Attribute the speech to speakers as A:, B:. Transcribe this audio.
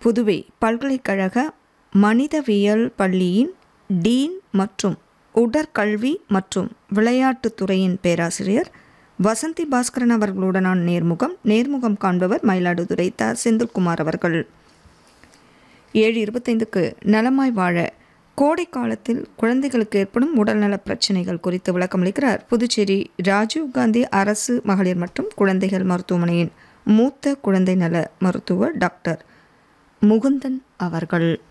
A: புதுவை பல்கலைக்கழக மனிதவியல் பள்ளியின் டீன் மற்றும் உடற்கல்வி மற்றும் விளையாட்டுத் துறையின் பேராசிரியர் வசந்தி பாஸ்கரன் அவர்களுடனான நேர்முகம் நேர்முகம் காண்பவர் மயிலாடுதுறை த செந்தில்குமார் அவர்கள் ஏழு இருபத்தைந்துக்கு நலமாய் வாழ கோடை காலத்தில் குழந்தைகளுக்கு ஏற்படும் உடல்நலப் பிரச்சனைகள் குறித்து விளக்கமளிக்கிறார் புதுச்சேரி ராஜீவ்காந்தி அரசு மகளிர் மற்றும் குழந்தைகள் மருத்துவமனையின் மூத்த குழந்தை நல மருத்துவர் டாக்டர் முகுந்தன் அவர்கள்